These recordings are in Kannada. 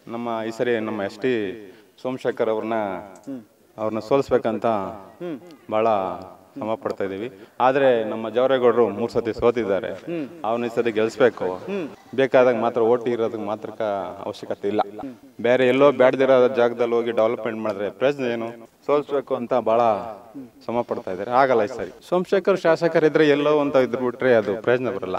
ನಮ್ಮ ಈ ಸರಿ ನಮ್ಮ ಎಸ್ ಟಿ ಸೋಮಶೇಖರ್ ಅವ್ರನ್ನ ಅವ್ರನ್ನ ಸೋಲಿಸ್ಬೇಕಂತ ಬಹಳ ಶ್ರಮ ಪಡ್ತಾ ಇದೀವಿ ಆದ್ರೆ ನಮ್ಮ ಜವರೇಗೌಡರು ಮೂರ್ ಸತಿ ಸೋತಿದ್ದಾರೆ ಅವ್ನ ಈ ಸತಿ ಗೆಲ್ಸ್ಬೇಕು ಬೇಕಾದಾಗ ಮಾತ್ರ ಓಟಿ ಇರೋದಕ್ಕೆ ಮಾತ್ರ ಅವಶ್ಯಕತೆ ಇಲ್ಲ ಬೇರೆ ಎಲ್ಲೋ ಬ್ಯಾಡ್ದಿರೋ ಜಾಗದಲ್ಲಿ ಹೋಗಿ ಡೆವಲಪ್ಮೆಂಟ್ ಮಾಡಿದ್ರೆ ಪ್ರಯೋಜನ ಏನು ಸೋಲ್ಸ್ಬೇಕು ಅಂತ ಬಹಳ ಶ್ರಮ ಪಡ್ತಾ ಇದ್ದಾರೆ ಆಗಲ್ಲ ಈ ಸರಿ ಸೋಮಶೇಖರ್ ಶಾಸಕರಿದ್ರೆ ಎಲ್ಲೋ ಅಂತ ಇದ್ರು ಬಿಟ್ರೆ ಅದು ಪ್ರಯೋಜನ ಬರಲ್ಲ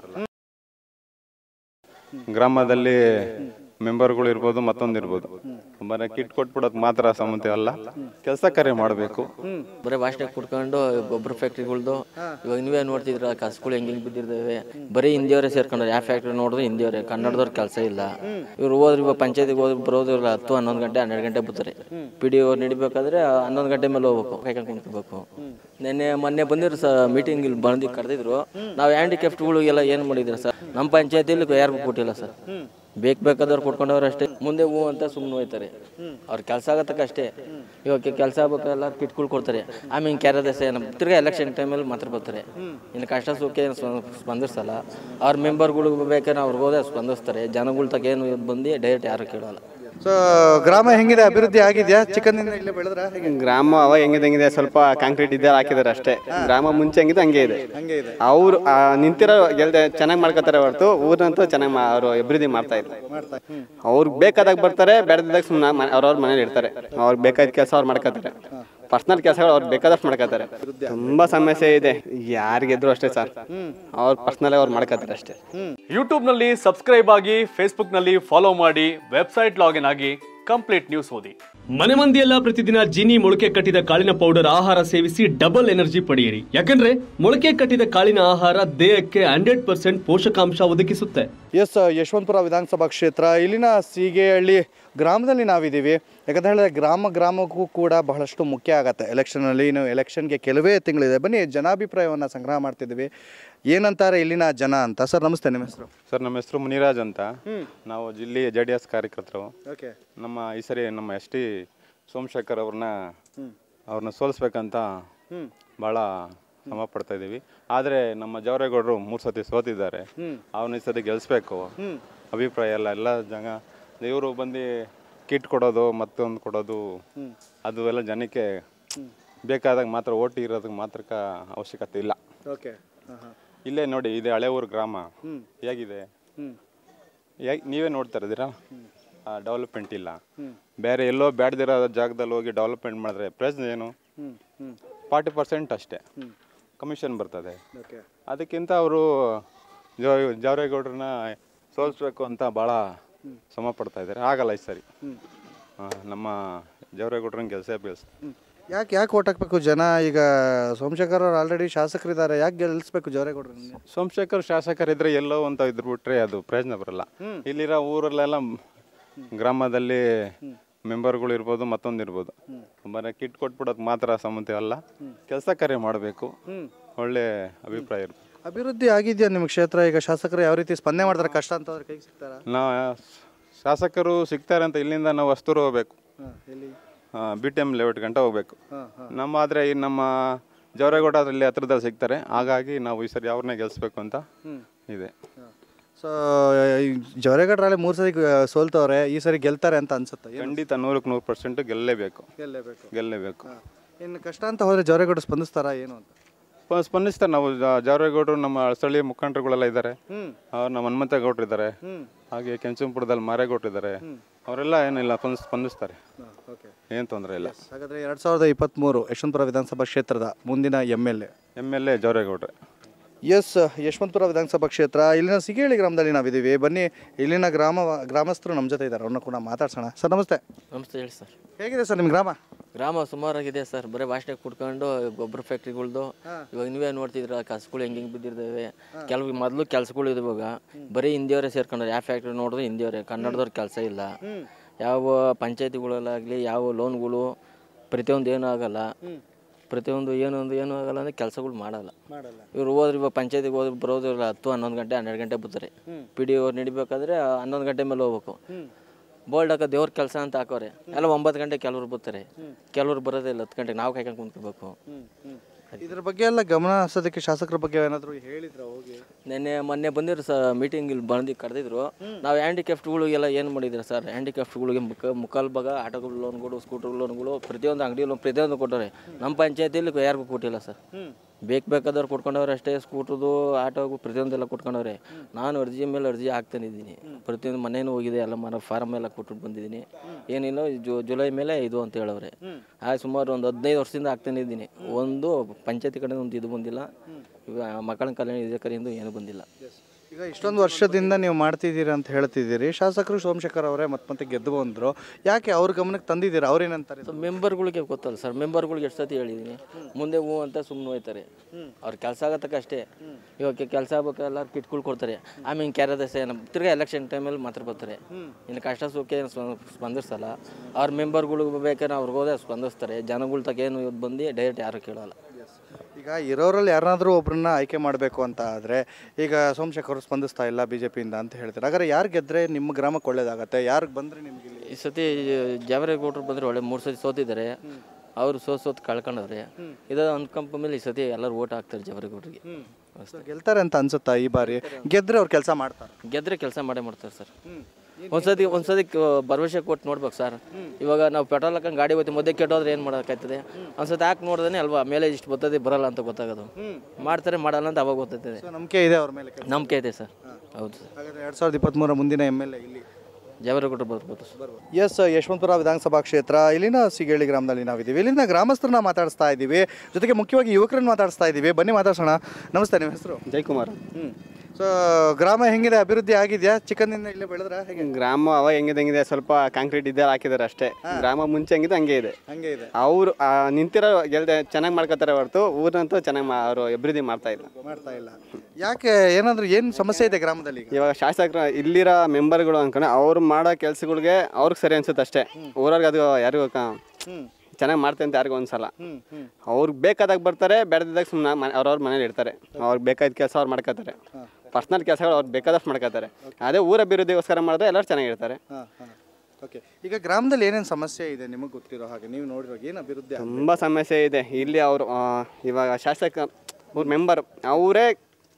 ಗ್ರಾಮದಲ್ಲಿ ಮೆಂಬರ್ಗಳು ಇರ್ಬೋದು ಮತ್ತೊಂದು ಇರ್ಬೋದು ಬರೀ ಕಿಟ್ ಕೊಟ್ಬಿಡೋದು ಮಾತ್ರ ಸಮಸ್ಯೆ ಅಲ್ಲ ಕೆಲಸ ಕಾರ್ಯ ಮಾಡಬೇಕು ಬರೀ ಭಾಷಣ ಕುಡ್ಕೊಂಡು ಗೊಬ್ಬರ ಫ್ಯಾಕ್ಟ್ರಿಗಳ್ದು ಇವಾಗ ನೀವೇ ನೋಡ್ತಿದ್ರ ಕಸ್ಗಳು ಹೆಂಗೆ ಹೆಂಗೆ ಬಿದ್ದಿರ್ತವೆ ಬರೀ ಹಿಂದಿಯವರೇ ಸೇರ್ಕೊಂಡ್ರೆ ಯಾವ ಫ್ಯಾಕ್ಟ್ರಿ ನೋಡಿದ್ರು ಹಿಂದಿಯವರೇ ಕನ್ನಡದವ್ರ ಕೆಲಸ ಇಲ್ಲ ಇವ್ರು ಹೋದ್ರೆ ಇವಾಗ ಪಂಚಾಯತಿಗೆ ಹೋದ್ರೆ ಬರೋದಿಲ್ಲ ಹತ್ತು ಹನ್ನೊಂದು ಗಂಟೆ ಹನ್ನೆರಡು ಗಂಟೆ ಬರ್ತಾರೆ ಪಿ ಡಿ ಅವ್ರು ನಡಿಬೇಕಾದ್ರೆ ಹನ್ನೊಂದು ಗಂಟೆ ಮೇಲೆ ಹೋಗ್ಬೇಕು ಕೈಕೊಂಡು ಕುಂತ್ಕೋಬೇಕು ನಿನ್ನೆ ಮೊನ್ನೆ ಬಂದಿದ್ರು ಸ ಮೀಟಿಂಗ್ ಇಲ್ಲಿ ಬಂದು ಕರೆದಿದ್ರು ನಾವು ಹ್ಯಾಂಡಿಕ್ಯಾಪ್ಟ್ಗಳಿಗೆಲ್ಲ ಏನು ಮಾಡಿದ್ರು ಸರ್ ನಮ್ಮ ಪಂಚಾಯತಿಯಲ್ಲಿ ಯಾರಿಗೂ ಕೊಟ್ಟಿಲ್ಲ ಸರ್ ಬೇಕು ಬೇಕಾದವ್ರು ಕೊಟ್ಕೊಂಡವ್ರು ಅಷ್ಟೇ ಮುಂದೆ ಹೂ ಅಂತ ಸುಮ್ಮನೆ ಹೋಯ್ತಾರೆ ಅವ್ರ ಕೆಲಸ ಆಗತ್ತಕ್ಕೆ ಅಷ್ಟೇ ಇವಾಗ ಕೆಲಸ ಆಗ್ಬೇಕೆಲ್ಲ ಕಿಟ್ಗಳು ಕೊಡ್ತಾರೆ ಆಮೇಲೆ ಕ್ಯಾರದಸ ಏನು ತಿರ್ಗಾ ಎಲೆಕ್ಷನ್ ಟೈಮಲ್ಲಿ ಮಾತ್ರ ಬರ್ತಾರೆ ಇನ್ನು ಕಷ್ಟ ಸುಖ ಏನು ಸ್ಪ- ಸ್ಪಂದಿಸಲ್ಲ ಅವ್ರ ಮೆಂಬರ್ಗಳು ಬೇಕಾದ್ರೆ ಅವ್ರಿಗೆ ಹೋದ್ರೆ ಸ್ಪಂದಿಸ್ತಾರೆ ಜನಗಳ ತಗ ಏನು ಬಂದು ಡೈರೆಕ್ಟ್ ಯಾರು ಕೇಳೋಲ್ಲ ಸೊ ಗ್ರಾಮ ಹೆಂಗಿದೆ ಅಭಿವೃದ್ಧಿ ಆಗಿದೆಯಾ ಚಿಕ್ಕಂದಿನ ಇಲ್ಲೇ ಬೆಳೆದ್ರ ಹೇಗೆ ಗ್ರಾಮ ಅವ ಹೆಂಗಿದೆ ಹೆಂಗಿದೆ ಸ್ವಲ್ಪ ಕಾಂಕ್ರೀಟ್ ಇದ್ದೇ ಹಾಕಿದ್ದಾರೆ ಅಷ್ಟೇ ಗ್ರಾಮ ಮುಂಚೆ ಹೆಂಗಿದೆ ಹಂಗೆ ಇದೆ ಹಂಗೆ ಇದೆ ಅವ್ರು ಆ, ನಿಂತಿರೋ ಗೆಲ್ದೆ ಚೆನ್ನಾಗಿ ಮಾಡ್ಕೋತಾರೆ ಹೊರತು ಊರಂತೂ ಚೆನ್ನಾಗಿ ಅವರು ಅಭಿವೃದ್ಧಿ ಮಾಡ್ತಾ ಇಲ್ಲ ಮಾಡ್ತಾ ಅವ್ರಿಗೆ ಬೇಕಾದಾಗ ಬರ್ತಾರೆ ಬೇಡದಾಗ ಸುಮ್ಮನೆ ಅವ್ರವ್ರ ಮನೇಲಿ ಇರ್ತಾರೆ ಅವ್ರಿಗೆ ಬೇಕಾದ ಕೆಲಸ ಅವ್ರು ಮಾಡ್ಕೋತಾರೆ ಪರ್ಸನಲ್ ಕೆಲಸಗಳು ಅವ್ರು ಬೇಕಾದಷ್ಟು ಮಾಡ್ಕೋತಾರೆ ತುಂಬಾ ಸಮಸ್ಯೆ ಇದೆ ಯಾರಿಗೆದ್ರು ಅಷ್ಟೇ ಸರ್ ಅವ್ರ ಪರ್ಸನಲ್ ಅವ್ರು ಮಾಡ್ಕೋತಾರೆ ಅಷ್ಟೇ ಯೂಟ್ಯೂಬ್ನಲ್ಲಿ ಸಬ್ಸ್ಕ್ರೈಬ್ ಆಗಿ ಫೇಸ್ಬುಕ್ನಲ್ಲಿ ಫಾಲೋ ಮಾಡಿ ವೆಬ್ಸೈಟ್ ಲಾಗಿನ್ ಆಗಿ ಕಂಪ್ಲೀಟ್ ನ್ಯೂಸ್ ಓದಿ ಮನೆ ಮಂದಿಯೆಲ್ಲ ಪ್ರತಿದಿನ ಜೀನಿ ಮೊಳಕೆ ಕಟ್ಟಿದ ಕಾಳಿನ ಪೌಡರ್ ಆಹಾರ ಸೇವಿಸಿ ಡಬಲ್ ಎನರ್ಜಿ ಪಡೆಯಿರಿ ಯಾಕಂದ್ರೆ ಮೊಳಕೆ ಕಟ್ಟಿದ ಕಾಳಿನ ಆಹಾರ ದೇಹಕ್ಕೆ ಹಂಡ್ರೆಡ್ ಪರ್ಸೆಂಟ್ ಪೋಷಕಾಂಶ ಒದಗಿಸುತ್ತೆ ಎಸ್ ಯಶವಂತಪುರ ವಿಧಾನಸಭಾ ಕ್ಷೇತ್ರ ಇಲ್ಲಿನ ಸೀಗೆಹಳ್ಳಿ ಗ್ರಾಮದಲ್ಲಿ ನಾವಿದ್ದೀವಿ ಯಾಕಂತ ಹೇಳಿದ್ರೆ ಗ್ರಾಮ ಗ್ರಾಮಕ್ಕೂ ಕೂಡ ಬಹಳಷ್ಟು ಮುಖ್ಯ ಆಗತ್ತೆ ಎಲೆಕ್ಷನಲ್ಲಿ ಇನ್ನು ಎಲೆಕ್ಷನ್ಗೆ ಕೆಲವೇ ತಿಂಗಳಿದೆ ಬನ್ನಿ ಜನಾಭಿಪ್ರಾಯವನ್ನು ಸಂಗ್ರಹ ಮಾಡ್ತಿದ್ದೀವಿ ಏನಂತಾರೆ ಇಲ್ಲಿನ ಜನ ಅಂತ ಸರ್ ನಮಸ್ತೆ ನಿಮ್ಮ ಹೆಸರು ಸರ್ ನಮ್ಮ ಹೆಸರು ಮುನಿರಾಜ್ ಅಂತ ನಾವು ಜಿಲ್ಲೆಯ ಜೆ ಡಿ ಎಸ್ ಕಾರ್ಯಕರ್ತರು ಓಕೆ ನಮ್ಮ ಈ ಸರಿ ನಮ್ಮ ಎಸ್ ಟಿ ಸೋಮಶೇಖರ್ ಅವ್ರನ್ನ ಅವ್ರನ್ನ ಸೋಲಿಸ್ಬೇಕಂತ ಭಾಳ ಶ್ರಮ ಪಡ್ತಾ ಇದ್ದೀವಿ ಆದರೆ ನಮ್ಮ ಜವರೇಗೌಡರು ಮೂರು ಸತಿ ಸೋತಿದ್ದಾರೆ ಅವ್ನ ಈ ಸತಿ ಗೆಲ್ಲಿಸ್ಬೇಕು ಅಭಿಪ್ರಾಯ ಎಲ್ಲ ಎಲ್ಲ ಜನ ಇವರು ಬಂದು ಕಿಟ್ ಕೊಡೋದು ಮತ್ತೊಂದು ಕೊಡೋದು ಅದು ಎಲ್ಲ ಜನಕ್ಕೆ ಬೇಕಾದಾಗ ಮಾತ್ರ ಓಟಿ ಇರೋದಕ್ಕೆ ಮಾತ್ರ ಅವಶ್ಯಕತೆ ಇಲ್ಲ ಓಕೆ ಇಲ್ಲೇ ನೋಡಿ ಇದೆ ಹಳೆ ಊರು ಗ್ರಾಮ ಹೇಗಿದೆ ಹೇಗೆ ನೀವೇ ನೋಡ್ತಾ ಇದ್ದೀರಾ ಡೆವಲಪ್ಮೆಂಟ್ ಇಲ್ಲ ಬೇರೆ ಎಲ್ಲೋ ಬ್ಯಾಡ್ದಿರೋ ಜಾಗದಲ್ಲಿ ಹೋಗಿ ಡೆವಲಪ್ಮೆಂಟ್ ಮಾಡಿದ್ರೆ ಪ್ರಯೋಜನ ಏನು ಫಾರ್ಟಿ ಪರ್ಸೆಂಟ್ ಅಷ್ಟೇ ಕಮಿಷನ್ ಬರ್ತದೆ ಓಕೆ ಅದಕ್ಕಿಂತ ಅವರು ಜವರೇಗೌಡ್ರನ್ನ ಸೋಲಿಸ್ಬೇಕು ಅಂತ ಭಾಳ ಶ್ರಮ ಪಡ್ತಾ ಇದ್ದಾರೆ ಆಗಲ್ಲ ಈ ಸರಿ ಆ, ನಮ್ಮ ಜವರೇಗೌಡ್ರನ್ನ ಕೆಲಸ ಬೇಸ್ ಯಾಕೆ ಯಾಕೆ ಓಟ್ ಹಾಕ್ಬೇಕು ಜನ ಈಗ ಸೋಮಶೇಖರ್ ಅವ್ರು ಆಲ್ರೆಡಿ ಶಾಸಕರಿದ್ದಾರೆ ಯಾಕೆ ಗೆಲ್ಲಿಸ್ಬೇಕು ಜವರೇಗೌಡರನ್ನ ಸೋಮಶೇಖರ್ ಶಾಸಕರಿದ್ರೆ ಎಲ್ಲೋ ಅಂತ ಇದ್ರು ಬಿಟ್ರೆ ಅದು ಪ್ರಯೋಜನ ಬರಲ್ಲ ಇಲ್ಲಿರೋ ಊರಲ್ಲೆಲ್ಲ ಗ್ರಾಮದಲ್ಲಿ ಮೆಂಬರ್ಗಳು ಇರ್ಬೋದು ಮತ್ತೊಂದು ಇರ್ಬೋದು ಬರೀ ಕಿಟ್ ಕೊಟ್ಬಿಡೋದು ಮಾತ್ರ ಸಮಸ್ಯೆ ಅಲ್ಲ ಕೆಲಸ ಕಾರ್ಯ ಮಾಡಬೇಕು ಒಳ್ಳೆ ಅಭಿಪ್ರಾಯ ಇರ್ಬೇಕು ಅಭಿವೃದ್ಧಿ ಆಗಿದೆಯಾ ನಿಮ್ಮ ಕ್ಷೇತ್ರ ಈಗ ಶಾಸಕರು ಯಾವ ರೀತಿ ಸ್ಪಂದನೆ ಮಾಡ್ತಾರೆ ಕಷ್ಟ ಅಂತ ಅವ್ರ ಕೈಗೆ ಸಿಗ್ತಾರಾ ನಾ ಶಾಸಕರು ಸಿಗ್ತಾರೆ ಅಂತ ಇಲ್ಲಿಂದ ನಾವು ವಸ್ತೂರು ಹೋಗ್ಬೇಕು ಎಲ್ಲಿ ಬಿ ಟಿ ಎಮ್ ಲೆವೆಟ್ ಗಂಟೆ ಹೋಗ್ಬೇಕು ನಮ್ಮ ಆದರೆ ಈ ನಮ್ಮ ಜವರೇಗೌಡ ಅಲ್ಲಿ ಹತ್ರದಲ್ಲಿ ಸಿಗ್ತಾರೆ ಹಾಗಾಗಿ ನಾವು ಈ ಸರಿ ಅವ್ರನ್ನೇ ಗೆಲ್ಲಿಸ್ಬೇಕು ಅಂತ ಇದೆ ಸೊ ಜವರೇಗೌಡರಲ್ಲಿ ಮೂರು ಸರಿ ಗ- ಸೋಲ್ತವ್ರೆ ಈ ಸರಿ ಗೆಲ್ತಾರೆ ಅಂತ ಅನ್ಸುತ್ತೆ ಏನು ಖಂಡಿತ ನೂರಕ್ಕೆ ನೂರು ಪರ್ಸೆಂಟ್ ಗೆಲ್ಲೇಬೇಕು ಗೆಲ್ಲೇಬೇಕು ಗೆಲ್ಲೇಬೇಕು ಇನ್ನು ಕಷ್ಟ ಅಂತ ಹೋದ್ರೆ ಜವರೇಗೌಡ ಸ್ಪಂದಿಸ್ತಾರಾ ಏನು ಅಂತ ಪ- ಸ್ಪಂದಿಸ್ತಾರೆ ನಾವು ಜ- ಜಾವರೇಗೌಡರು ನಮ್ಮ ಸ್ಥಳೀಯ ಮುಖಂಡರುಗಳೆಲ್ಲ ಇದ್ದಾರೆ ಅವ್ರು ನಮ್ಮ ಹನುಮಂತೇಗೌಡರು ಇದ್ದಾರೆ ಹಾಗೆ ಕೆಂಚಂಪುರದಲ್ಲಿ ಮಾರೇಗೌಡರು ಇದ್ದಾರೆ ಅವರೆಲ್ಲ ಏನಿಲ್ಲ ಸ್ಪಂದಿಸ್- ಸ್ಪಂದಿಸ್ತಾರೆ ಓಕೆ ಏನು ತೊಂದರೆ ಇಲ್ಲ ಹಾಗಾದ್ರೆ ಎರಡು ಸಾವಿರದ ಇಪ್ಪತ್ತ್ಮೂರು ಯಶವಂತಪುರ ವಿಧಾನಸಭಾ ಕ್ಷೇತ್ರದ ಮುಂದಿನ M L A M L A ಜವರೇಗೌಡ್ರೆ ಎಸ್ ಯಶವಂತಪುರ ವಿಧಾನಸಭಾ ಕ್ಷೇತ್ರ ಇಲ್ಲಿನ ಸಿಗೇಳಿ ಗ್ರಾಮದಲ್ಲಿ ನಾವಿದ್ದೀವಿ ಬನ್ನಿ ಇಲ್ಲಿನ ಗ್ರಾಮ ಗ್ರಾಮಸ್ಥರು ನಮ್ಮ ಜೊತೆ ಇದ್ದಾರೆ ಅವ್ರನ್ನ ಕೂಡ ಮಾತಾಡ್ಸೋಣ ಸರ್ ನಮಸ್ತೆ ನಮಸ್ತೆ ಹೇಳಿ ಸರ್ ಹೇಗಿದೆ ಸರ್ ನಿಮ್ಮ ಗ್ರಾಮ ಗ್ರಾಮ ಸುಮಾರಾಗಿದೆ ಸರ್ ಬರೀ ಭಾಷಣ ಕುಡ್ಕೊಂಡು ಗೊಬ್ಬರ ಫ್ಯಾಕ್ಟ್ರಿಗಳ್ದು ಇವಾಗ ನೀವೇ ನೋಡ್ತಿದ್ರ ಕಸ್ಗಳು ಹೆಂಗೆ ಹೆಂಗೆ ಬಿದ್ದಿರ್ತವೆ ಕೆಲವು ಮೊದಲು ಕೆಲಸಗಳು ಇವಾಗ ಬರೀ ಹಿಂದಿಯವರೇ ಸೇರ್ಕೊಂಡ್ರೆ ಯಾವ ಫ್ಯಾಕ್ಟ್ರಿ ನೋಡಿದ್ರು ಹಿಂದಿಯವರೇ ಕನ್ನಡದವ್ರ ಕೆಲಸ ಇಲ್ಲ ಯಾವ ಪಂಚಾಯತಿಗಳಲ್ಲಾಗಲಿ ಯಾವ ಲೋನ್ಗಳು ಪ್ರತಿಯೊಂದು ಏನೂ ಆಗಲ್ಲ ಪ್ರತಿಯೊಂದು ಏನೊಂದು ಏನೂ ಆಗಲ್ಲ ಅಂದರೆ ಕೆಲಸಗಳು ಮಾಡಲ್ಲ ಇವ್ರು ಹೋದ್ರೆ ಇವಾಗ ಪಂಚಾಯತಿಗೆ ಹೋದ್ರೆ ಬರೋದಿಲ್ಲ ಹತ್ತು ಹನ್ನೊಂದು ಗಂಟೆ ಹನ್ನೆರಡು ಗಂಟೆ ಬರ್ತಾರೆ ಪಿ ಡಿ ಅವ್ರು ನಡಿಬೇಕಾದ್ರೆ ಹನ್ನೊಂದು ಗಂಟೆ ಮೇಲೆ ಹೋಗ್ಬೇಕು ಬೋಲ್ಡ್ ಹಾಕೋ ದೇವ್ರ ಕೆಲಸ ಅಂತ ಹಾಕೋರೆ ಎಲ್ಲ ಒಂಬತ್ತು ಗಂಟೆ ಕೆಲವ್ರು ಬರ್ತಾರೆ ಕೆಲವ್ರು ಬರೋದೇ ಇಲ್ಲ ಹತ್ತು ಗಂಟೆಗೆ ನಾವು ಕಾಯ್ಕೊಂಡು ಕುಂತ್ಕೋಬೇಕು ಇದ್ರ ಬಗ್ಗೆ ಎಲ್ಲ ಗಮನ ಹರಿಸೋದಕ್ಕೆ ಶಾಸಕರ ಬಗ್ಗೆ ಏನಾದರೂ ಹೇಳಿದ್ರ ಹೋಗಿ ನೆನ್ನೆ ಮೊನ್ನೆ ಬಂದಿದ್ರು ಸರ್ ಮೀಟಿಂಗ್ ಇಲ್ಲಿ ಬಂದು ಕರೆದಿದ್ರು ನಾವು ಹ್ಯಾಂಡಿಕ್ಯಾಫ್ಟ್ಗಳಿಗೆಲ್ಲ ಏನು ಮಾಡಿದ್ರೆ ಸರ್ ಹ್ಯಾಂಡಿಕ್ಯಾಫ್ಟ್ಗಳಿಗೆ ಮುಖ ಮುಕ್ಕಾಲು ಭಾಗ ಆಟೋ ಲೋನ್ಗಳು ಸ್ಕೂಟರ್ ಲೋನ್ಗಳು ಪ್ರತಿಯೊಂದು ಅಂಗಡಿ ಲೋನ್ ಪ್ರತಿಯೊಂದು ಕೊಟ್ಟವ್ರೆ ನಮ್ಮ ಪಂಚಾಯತಿಯಲ್ಲಿ ಯಾರಿಗೂ ಕೊಟ್ಟಿಲ್ಲ ಸರ್ ಬೇಕು ಬೇಕಾದವ್ರು ಕೊಟ್ಕೊಂಡವ್ರೆ ಅಷ್ಟೇ ಸ್ಕೂಟ್ರದು ಆಟೋಗೂ ಪ್ರತಿಯೊಂದೆಲ್ಲ ಕೊಟ್ಕೊಂಡವ್ರೆ ನಾನು ಅರ್ಜಿ ಮೇಲೆ ಅರ್ಜಿ ಹಾಕ್ತಾನೆ ಇದ್ದೀನಿ ಪ್ರತಿಯೊಂದು ಮನೇನು ಹೋಗಿದೆ ಎಲ್ಲ ಮನೆ ಫಾರಮ್ ಎಲ್ಲ ಕೊಟ್ಟು ಬಂದಿದ್ದೀನಿ ಏನಿಲ್ಲ ಜು ಜುಲೈ ಮೇಲೆ ಇದು ಅಂತ ಹೇಳವ್ರೆ ಆ ಸುಮಾರು ಒಂದು ಹದಿನೈದು ವರ್ಷದಿಂದ ಹಾಕ್ತಾನೆ ಇದ್ದೀನಿ ಒಂದು ಪಂಚಾಯತಿ ಕಡೆ ಒಂದು ಇದು ಬಂದಿಲ್ಲ ಇವಾಗ ಮಕ್ಕಳ ಕಲ್ಯಾಣ ಯೋಜಕರಿಂದ ಏನು ಬಂದಿಲ್ಲ ಈಗ ಇಷ್ಟೊಂದು ವರ್ಷದಿಂದ ನೀವು ಮಾಡ್ತಿದ್ದೀರಿ ಅಂತ ಹೇಳ್ತಿದ್ದೀರಿ ಶಾಸಕರು ಸೋಮಶೇಖರ್ ಅವರೇ ಮತ್ತೆ ಮತ್ತೆ ಗೆದ್ದು ಬಂದರು ಯಾಕೆ ಅವ್ರ ಗಮನಕ್ಕೆ ತಂದಿದ್ದೀರಾ ಅವ್ರೇನಂತಾರೆ ಸೊ ಮೆಂಬರ್ಗಳಿಗೆ ಗೊತ್ತಲ್ಲ ಸರ್ ಮೆಂಬರ್ಗಳಿಗೆ ಎಷ್ಟು ಸತಿ ಹೇಳಿದ್ದೀನಿ ಮುಂದೆ ಹೂ ಅಂತ ಸುಮ್ಮನೆ ಹೋಯ್ತಾರೆ ಅವ್ರ ಕೆಲಸ ಆಗತ್ತಕ್ಕ ಅಷ್ಟೇ ಇವಾಗ ಕೆಲಸ ಆಗ್ಬೇಕು ಎಲ್ಲರೂ ಕಿಟ್ಗಳು ಕೊಡ್ತಾರೆ ಆಮೇಲೆ ಕ್ಯಾರದ ತಿರ್ಗಾ ಎಲೆಕ್ಷನ್ ಟೈಮಲ್ಲಿ ಮಾತ್ರ ಬರ್ತಾರೆ ಇನ್ನು ಕಷ್ಟ ಸುಖ ಏನು ಸ್ಪ- ಸ್ಪಂದಿಸಲ್ಲ ಅವ್ರ ಮೆಂಬರ್ಗಳಿಗೆ ಬೇಕಾದ್ರೆ ಅವ್ರಿಗೆ ಹೋದ್ರೆ ಸ್ಪಂದಿಸ್ತಾರೆ ಜನಗಳ ತಗ ಏನು ಇವತ್ತು ಬಂದು ಡೈರೆಕ್ಟ್ ಯಾರು ಕೇಳೋಲ್ಲ ಈಗ ಇರೋರಲ್ಲಿ ಯಾರನ್ನಾದ್ರೂ ಒಬ್ಬರನ್ನ ಆಯ್ಕೆ ಮಾಡಬೇಕು ಅಂತ ಆದರೆ ಈಗ ಸೋಮಶೇಖರ್ ಸ್ಪಂದಿಸ್ತಾ ಇಲ್ಲ ಬಿ ಜೆ ಪಿಯಿಂದ ಅಂತ ಹೇಳ್ತಾರೆ ಹಾಗಾದ್ರೆ ಯಾರು ಗೆದ್ರೆ ನಿಮ್ಮ ಗ್ರಾಮಕ್ಕೆ ಒಳ್ಳೇದಾಗತ್ತೆ ಯಾರಿಗೆ ಬಂದರೆ ನಿಮ್ಗೆ ಇಲ್ಲಿ ಈ ಸತಿ ಜಾವರೇಗೌಡರು ಬಂದರೆ ಒಳ್ಳೆ ಮೂರು ಸತಿ ಸೋತಿದ್ದಾರೆ ಅವರು ಸೋತ್ ಸೋತ್ ಕಳ್ಕೊಂಡವ್ರೆ ಇದು ಅನ್ಕಂಪ ಮೇಲೆ ಈ ಸತಿ ಎಲ್ಲರೂ ಓಟ್ ಹಾಕ್ತಾರೆ ಜಾವರೇಗೌಡರಿಗೆ ಸೊ ಗೆಲ್ತಾರೆ ಅಂತ ಅನ್ಸುತ್ತಾ ಈ ಬಾರಿ ಗೆದ್ರೆ ಅವ್ರು ಕೆಲಸ ಮಾಡ್ತಾರೆ ಗೆದ್ರೆ ಕೆಲಸ ಮಾಡೇ ಮಾಡ್ತಾರೆ ಸರ್ ಒಂದ್ಸತಿ ಒಂದ್ಸತಿ ಕ- ಭರವಸೆ ಕೊಟ್ಟು ನೋಡ್ಬೇಕು ಸರ್ ಇವಾಗ ನಾವು ಪೆಟ್ರೋಲ್ ಹಾಕೊಂಡು ಗಾಡಿ ಹೋಗ್ತೀವಿ ಮಧ್ಯೆ ಕೆಟ್ಟೋದ್ರೆ ಏನು ಮಾಡೋಕ್ಕಾಯ್ತದೆ ಒಂದ್ಸತಿ ಹಾಕಿ ನೋಡಿದ್ರೆ ಅಲ್ವಾ ಮೇಲೆ ಇಷ್ಟು ಬರ್ತದೆ ಬರಲ್ಲ ಅಂತ ಗೊತ್ತಾಗೋದು ಮಾಡ್ತಾರೆ ಮಾಡಲ್ಲ ಅಂತ ಅವಾಗ ಗೊತ್ತಾಗ್ತದೆ ಸೊ ನಂಬಿಕೆ ಇದೆ ಅವ್ರ ಮೇಲೆ ಕೆಲ್ಸ. ನಂಬಿಕೆ ಇದೆ ಸರ್ ಹೌದು ಸರ್ ಹಾಗಾದ್ರೆ ಎರಡು ಸಾವಿರದ ಇಪ್ಪತ್ತ್ಮೂರ ಮುಂದಿನ ಎಮ್ ಎಲ್ ಎ ಇಲ್ಲಿ ಜಾವರೇಗೌಡರು ಬರ್ಬೋದು ಸರ್ ಎಸ್ ಯಶವಂತಪುರ ವಿಧಾನಸಭಾ ಕ್ಷೇತ್ರ ಇಲ್ಲಿನ ಸಿಗೇಳಿ ಗ್ರಾಮದಲ್ಲಿ ನಾವಿದ್ದೀವಿ ಇಲ್ಲಿನ ಗ್ರಾಮಸ್ಥರನ್ನ ಮಾತಾಡಿಸ್ತಾ ಇದ್ದೀವಿ ಜೊತೆಗೆ ಮುಖ್ಯವಾಗಿ ಯುವಕರನ್ನ ಮಾತಾಡಿಸ್ತಾ ಇದ್ದೀವಿ ಬನ್ನಿ ಮಾತಾಡ್ಸೋಣ ನಮಸ್ತೆ ನಿಮ್ಮ ಹೆಸರು ಜಯಕುಮಾರ್ ಹ್ಞೂ ಸೊ ಗ್ರಾಮ ಹೆಂಗಿದೆ ಅಭಿವೃದ್ಧಿ ಆಗಿದೆಯಾ ಚಿಕ್ಕಂದಿಂದ ಇಲ್ಲೇ ಬೆಳೆದ್ರ ಹೇಗೆ ಗ್ರಾಮ ಅವಾಗ ಹೆಂಗಿದೆ ಹೆಂಗಿದೆ ಸ್ವಲ್ಪ ಕಾಂಕ್ರೀಟ್ ಇದ್ದೇ ಹಾಕಿದ್ದಾರೆ ಅಷ್ಟೇ ಗ್ರಾಮ ಮುಂಚೆ ಹೆಂಗಿದೆ ಹಂಗೆ ಇದೆ ಹಂಗೆ ಇದೆ ಅವರು ನಿಂತಿರೋ ಗೆಲ್ದೆ ಚೆನ್ನಾಗಿ ಮಾಡ್ಕೋತಾರೆ ಹೊರತು ಊರಿನಂತೂ ಚೆನ್ನಾಗಿ ಅವರು ಅಭಿವೃದ್ಧಿ ಮಾಡ್ತಾ ಇಲ್ಲ ಮಾಡ್ತಾ ಇಲ್ಲ ಯಾಕೆ ಏನಾದ್ರು ಏನು ಸಮಸ್ಯೆ ಇದೆ ಗ್ರಾಮದಲ್ಲಿ ಈಗ ಇವಾಗ ಶಾಸಕರು ಇಲ್ಲಿರೋ ಮೆಂಬರ್ಗಳು ಅನ್ಕೊಂಡು ಅವ್ರು ಮಾಡೋ ಕೆಲ್ಸಗಳಿಗೆ ಅವ್ರಿಗೆ ಸರಿ ಅನ್ಸುತ್ತೆ ಅಷ್ಟೇ ಊರವ್ರಿಗೆ ಅದು ಯಾರಿಗೂ ಚೆನ್ನಾಗಿ ಮಾಡ್ತಾರೆ ಅಂತ ಯಾರಿಗೂ ಅನ್ಸಲ್ಲ ಅವ್ರಿಗೆ ಬೇಕಾದಾಗ ಬರ್ತಾರೆ ಬೇಡದಿದ್ದಾಗ ಸುಮ್ಮನೆ ಅವ್ರವ್ರ ಮನೇಲಿ ಇರ್ತಾರೆ ಅವ್ರಿಗೆ ಬೇಕಾದ ಕೆಲಸ ಅವ್ರು ಮಾಡ್ಕೋತಾರೆ ಪರ್ಸ್ನಲ್ ಕೆಲಸಗಳು ಅವ್ರು ಬೇಕಾದಷ್ಟು ಮಾಡ್ಕೋತಾರೆ ಅದೇ ಊರ ಅಭಿವೃದ್ಧಿಗೋಸ್ಕರ ಮಾಡಿದ್ರೆ ಎಲ್ಲರೂ ಚೆನ್ನಾಗಿರ್ತಾರೆ ಹಾಂ ಹಾಂ ಓಕೆ ಈಗ ಗ್ರಾಮದಲ್ಲಿ ಏನೇನು ಸಮಸ್ಯೆ ಇದೆ ನಿಮಗೆ ಗೊತ್ತಿರೋ ಹಾಗೆ ನೀವು ನೋಡಿರೋ ಏನು ಅಭಿವೃದ್ಧಿ ಆಗಿದೆ? ತುಂಬ ಸಮಸ್ಯೆ ಇದೆ ಇಲ್ಲಿ ಅವರು ಇವಾಗ ಶಾಸಕ ಊರ್ ಮೆಂಬರ್ ಅವರೇ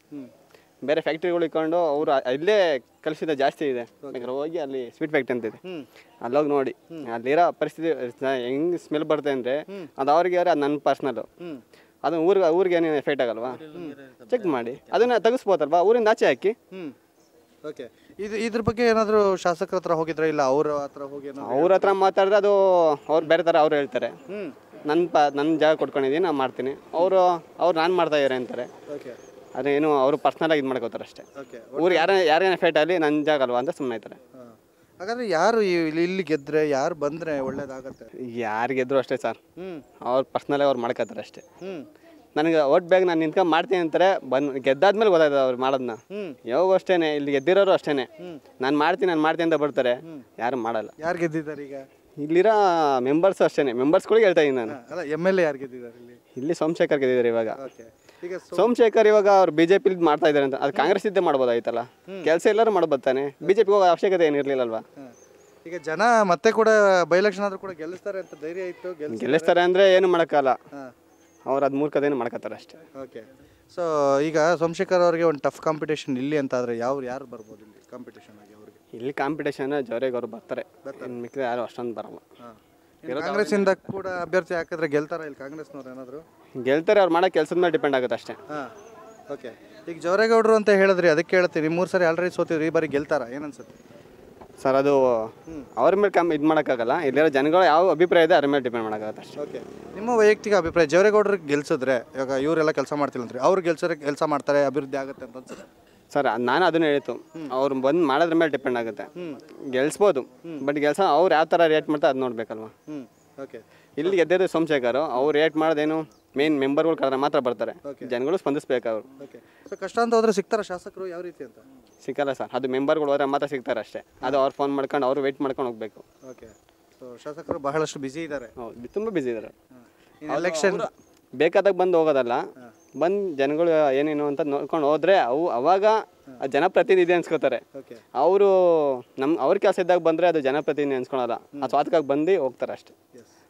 ಬೇರೆ ಫ್ಯಾಕ್ಟ್ರಿಗಳು ಇಟ್ಕೊಂಡು ಅವರು ಇಲ್ಲೇ ಕಲುಷಿತ ಜಾಸ್ತಿ ಇದೆ ಬೇಕಾದ್ರೆ ಹೋಗಿ ಅಲ್ಲಿ ಸ್ವೀಟ್ ಫ್ಯಾಕ್ಟ್ರಿ ಅಂತ ಇದೆ ಅಲ್ಲೋಗಿ ನೋಡಿ ಅಲ್ಲಿರೋ ಪರಿಸ್ಥಿತಿ ಹೆಂಗ್ ಸ್ಮೆಲ್ ಬರುತ್ತೆ ಅಂದ್ರೆ ಅದು ಅವ್ರಿಗೆ ಅವ್ರೆ ಅದು ನನ್ನ ಪರ್ಸ್ನಲ್ ಅದನ್ನ ಊರಿಗೆ ಊರಿಗೆ ಏನೇನು ಎಫೆಕ್ಟ್ ಆಗಲ್ವಾ ಚೆಕ್ ಮಾಡಿ ಅದನ್ನ ತೆಗಿಸ್ಬೋದಲ್ವಾ ಊರಿಂದ ಆಚೆ ಹಾಕಿ ಹ್ಮ್ ಓಕೆ ಇದು ಇದ್ರ ಬಗ್ಗೆ ಏನಾದರೂ ಶಾಸಕರ ಹತ್ರ ಹೋಗಿದ್ರ ಇಲ್ಲ ಅವ್ರ ಹತ್ರ ಹೋಗಿ ಏನೋ ಅವ್ರ ಹತ್ರ ಮಾತಾಡಿದ್ರೆ ಅದು ಅವ್ರು ಬೇರೆ ಥರ ಅವ್ರು ಹೇಳ್ತಾರೆ ನನ್ನ ಪ ನನ್ನ ಜಾಗ ಕೊಟ್ಕೊಂಡಿದ್ದೀನಿ ನಾನು ಮಾಡ್ತೀನಿ ಅವರು ಅವ್ರು ನಾನು ಮಾಡ್ತಾ ಇದ್ದಾರೆ ಅಂತಾರೆ ಓಕೆ ಅದೇನು ಅವರು ಪರ್ಸ್ನಲಾಗಿ ಇದು ಮಾಡ್ಕೋತಾರೆ ಅಷ್ಟೇ ಓಕೆ ಊರಿಗೆ ಯಾರ ಯಾರೇನು ಎಫೆಕ್ಟ್ ಆಗಲಿ ನನ್ನ ಜಾಗ ಅಲ್ವಾ ಅಂತ ಸುಮ್ಮನೆ ಆಯ್ತಾರೆ ಹಾಗಾದ್ರೆ ಯಾರು ಈ- ಇಲ್ಲಿ ಇಲ್ಲಿ ಗೆದ್ರೆ ಯಾರು ಬಂದ್ರೆ ಒಳ್ಳೇದಾಗತ್ತೆ ಯಾರು ಗೆದ್ರು ಅಷ್ಟೇ ಸರ್ ಹ್ಮ್ ಅವ್ರು ಪರ್ಸ್ನಲಾಗಿ ಅವ್ರು ಮಾಡ್ಕೋತಾರೆ ಅಷ್ಟೇ ಹ್ಮ್ ನನಗೆ ಓಟ್ ಬ್ಯಾಗ್ ನಾನು ನಿಂತ್ಕೊಂಡು ಮಾಡ್ತೀನಿ ಅಂತಾರೆ ಬಂದು ಗೆದ್ದಾದ್ಮೇಲೆ ಗೊತ್ತಾಯ್ತದೆ ಅವ್ರು ಮಾಡೋದನ್ನ ಯಾವಾಗ ಅಷ್ಟೇನೆ ಇಲ್ಲಿ ಗೆದ್ದಿರೋರು ಅಷ್ಟೇನೆ ನಾನು ಮಾಡ್ತೀನಿ ನಾನು ಮಾಡ್ತೀನಿ ಅಂತ ಬರ್ತಾರೆ ಯಾರು ಮಾಡಲ್ಲ ಯಾರು ಗೆದ್ದಿದ್ದಾರೆ ಈಗ ಇಲ್ಲಿರೋ ಮೆಂಬರ್ಸ್ ಅಷ್ಟೇನೆ ಮೆಂಬರ್ಸ್ಗಳಿಗೆ ಹೇಳ್ತಾ ಇದ್ದೀನಿ ನಾನು ಅಲ್ಲ ಎಮ್ ಎಲ್ ಎ ಯಾರು ಗೆದ್ದಿದ್ದಾರೆ ಇಲ್ಲಿ ಇಲ್ಲಿ ಸೋಮಶೇಖರ್ ಗೆದ್ದಿದ್ದಾರೆ ಇವಾಗ ಓಕೆ ಈಗ ಸೊ- ಸೋಮಶೇಖರ್ ಇವಾಗ ಅವ್ರು ಬಿಜೆಪಿ ಮಾಡ್ತಾ ಇದ್ದಾರೆ ಅಂತ ಅದು ಕಾಂಗ್ರೆಸ್ ಇದ್ದೇ ಮಾಡ್ಬೋದಾಯ್ತಲ್ಲ ಕೆಲಸ ಎಲ್ಲರೂ ಮಾಡ್ಬೋದಾನೆ ಬಿಜೆಪಿ ಹೋಗೋ ಅವಶ್ಯಕತೆ ಏನಿರ್ಲಿಲ್ಲಲ್ವಾ ಹಾ. ಈಗ ಜನ ಮತ್ತೆ ಕೂಡ ಬೈ ಎಲೆಕ್ಷನ್ ಆದ್ರೂ ಕೂಡ ಗೆಲ್ಲಿಸ್ತಾರೆ ಅಂತ ಧೈರ್ಯ ಇತ್ತು ಗೆಲ್ಸ್ ಗೆಲ್ಲಿಸ್ತಾರೆ ಅಂದ್ರೆ ಏನು ಮಾಡೋಕ್ಕಲ್ಲ ಹಾಂ ಅವ್ರು ಅದು ಮೂರ್ಖದೇನು ಮಾಡ್ಕೋತಾರೆ ಅಷ್ಟೇ ಓಕೆ ಸೊ ಈಗ ಸೋಮಶೇಖರ್ ಅವರಿಗೆ ಒಂದು ಟಫ್ ಕಾಂಪಿಟೇಷನ್ ಇಲ್ಲಿ ಅಂತ ಆದರೆ ಯಾವ ಯಾರು ಬರ್ಬೋದು ಇಲ್ಲಿ ಕಾಂಪಿಟೇಷನ್ ಆಗಿ ಅವ್ರಿಗೆ ಇಲ್ಲಿ ಕಾಂಪಿಟೇಷನ್ ಜೋರಿಗೆ ಅವ್ರು ಬರ್ತಾರೆ ಇನ್ನು ಮಿಕ್ಕಿದ ಯಾರು ಅಷ್ಟೊಂದು ಬರಲ್ಲ ಕಾಂಗ್ರೆಸ್ಸಿಂದ ಕೂಡ ಅಭ್ಯರ್ಥಿ ಹಾಕಿದ್ರೆ ಗೆಲ್ತಾರ ಇಲ್ಲಿ ಕಾಂಗ್ರೆಸ್ನವ್ರು ಏನಾದರೂ ಗೆಲ್ತಾರೆ ಅವ್ರು ಮಾಡೋ ಕೆಲಸದ ಮೇಲೆ ಡಿಪೆಂಡ್ ಆಗುತ್ತೆ ಅಷ್ಟೇ ಹಾಂ ಓಕೆ ಈಗ ಜವರೇಗೌಡರು ಅಂತ ಹೇಳಿದ್ರಿ ಅದಕ್ಕೆ ಹೇಳ್ತೀನಿ ಮೂರು ಸರಿ ಆಲ್ರೆಡಿ ಸೋತಿದ್ರಿ ಈ ಬಾರಿ ಗೆಲ್ತಾರ ಏನನ್ಸುತ್ತೆ ಸರ್ ಅದು ಅವ್ರ ಮೇಲೆ ಕಮ್ಮಿ ಇದು ಮಾಡೋಕ್ಕಾಗಲ್ಲ ಇಲ್ಲಿರೋ ಜನಗಳು ಯಾವ ಅಭಿಪ್ರಾಯ ಇದೆ ಅದ್ರ ಮೇಲೆ ಡಿಪೆಂಡ್ ಮಾಡೋಕ್ಕಾಗತ್ತೆ ಅಷ್ಟೇ ಓಕೆ ನಿಮ್ಮ ವೈಯಕ್ತಿಕ ಅಭಿಪ್ರಾಯ ಜವರೇಗೌಡರಿಗೆ ಗೆಲ್ಸಿದ್ರೆ ಇವಾಗ ಇವರೆಲ್ಲ ಕೆಲಸ ಮಾಡ್ತಿಲ್ಲ ಅಂದ್ರಿ ಅವ್ರು ಗೆಲ್ಸಿದ್ರೆ ಕೆಲಸ ಮಾಡ್ತಾರೆ ಅಭಿವೃದ್ಧಿ ಆಗುತ್ತೆ ಅಂತ ಅನ್ಸುತ್ತೆ ಸರ್ ನಾನು ಅದನ್ನ ಹೇಳಿತು ಅವ್ರು ಬಂದು ಮಾಡೋದ್ರ ಮೇಲೆ ಡಿಪೆಂಡ್ ಆಗುತ್ತೆ ಗೆಲ್ಸ್ಬೋದು ಬಟ್ ಗೆಲ್ಸ ಅವ್ರು ಯಾವ ಥರ ರೇಟ್ ಮಾಡ್ತಾರೆ ಅದು ನೋಡ್ಬೇಕಲ್ವಾ ಹ್ಞೂ ಓಕೆ ಇಲ್ಲಿ ಗೆದ್ದಿದ್ದು ಸೋಮಶೇಖರ್ ಅವ್ರು ರೇಟ್ ಮಾಡೋದೇನು ಮೇನ್ ಮೆಂಬರ್ಗಳು ಕರೆದ್ರೆ ಮಾತ್ರ ಬರ್ತಾರೆ ಜನಗಳು ಸ್ಪಂದಿಸ್ಬೇಕು ಅವರು ಓಕೆ ಸೊ ಕಷ್ಟ ಅಂತ ಹೋದ್ರೆ ಸಿಗ್ತಾರ ಶಾಸಕರು ಯಾವ ರೀತಿ ಅಂತ ಸಿಕ್ಕಲ್ಲ ಸರ್ ಅದು ಮೆಂಬರ್ಗಳು ಹೋದ್ರೆ ಮಾತ್ರ ಸಿಗ್ತಾರೆ ಅಷ್ಟೇ ಅದು ಅವ್ರು ಫೋನ್ ಮಾಡ್ಕೊಂಡು ಅವ್ರು ವೆಯ್ಟ್ ಮಾಡ್ಕೊಂಡು ಹೋಗ್ಬೇಕು ಓಕೆ ಸೊ ಶಾಸಕರು ಬಹಳಷ್ಟು ಬ್ಯುಸಿ ಇದ್ದಾರೆ ಹೌದು ತುಂಬ ಬಿಸಿ ಇದ್ದಾರೆ ಎಲೆಕ್ಷನ್ ಬೇಕಾದಾಗ ಬಂದು ಹೋಗೋದಲ್ಲ ಬಂದು ಜನಗಳು ಏನೇನು ಅಂತ ನೋಡ್ಕೊಂಡು ಹೋದ್ರೆ ಅವು ಅವಾಗ ಆ ಜನಪ್ರತಿನಿಧಿ ಅನ್ಸ್ಕೋತಾರೆ ಓಕೆ ಅವರು ನಮ್ಮ ಅವ್ರ ಕೆಲಸ ಇದ್ದಾಗ ಬಂದರೆ ಅದು ಜನಪ್ರತಿನಿಧಿ ಅನ್ಸ್ಕೊಳಲ್ಲ ಆ ಸ್ವಾತಕಾಗಿ ಬಂದು ಹೋಗ್ತಾರೆ ಅಷ್ಟೇ ಎಸ್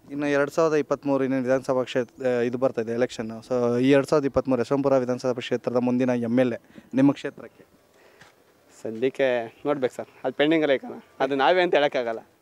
ಇನ್ನು ಎರಡು ಸಾವಿರದ ಇಪ್ಪತ್ತ್ಮೂರು ಇನ್ನು ವಿಧಾನಸಭಾ ಕ್ಷೇತ್ರ ಇದು ಬರ್ತಾ ಇದೆ ಎಲೆಕ್ಷನ್ ಸೊ ಈ ಎರಡು ಸಾವಿರದ ಇಪ್ಪತ್ತ್ಮೂರು ಯಶವಂತಪುರ ವಿಧಾನಸಭಾ ಕ್ಷೇತ್ರದ ಮುಂದಿನ ಎಮ್ ಎಲ್ ಎ ನಿಮ್ಮ ಕ್ಷೇತ್ರಕ್ಕೆ ಸದ್ಯಕ್ಕೆ ನೋಡ್ಬೇಕು ಸರ್ ಅದು ಪೆಂಡಿಂಗ್ ಐಕಣ ಅದು ನಾವೇ ಅಂತ ಹೇಳೋಕ್ಕಾಗಲ್ಲ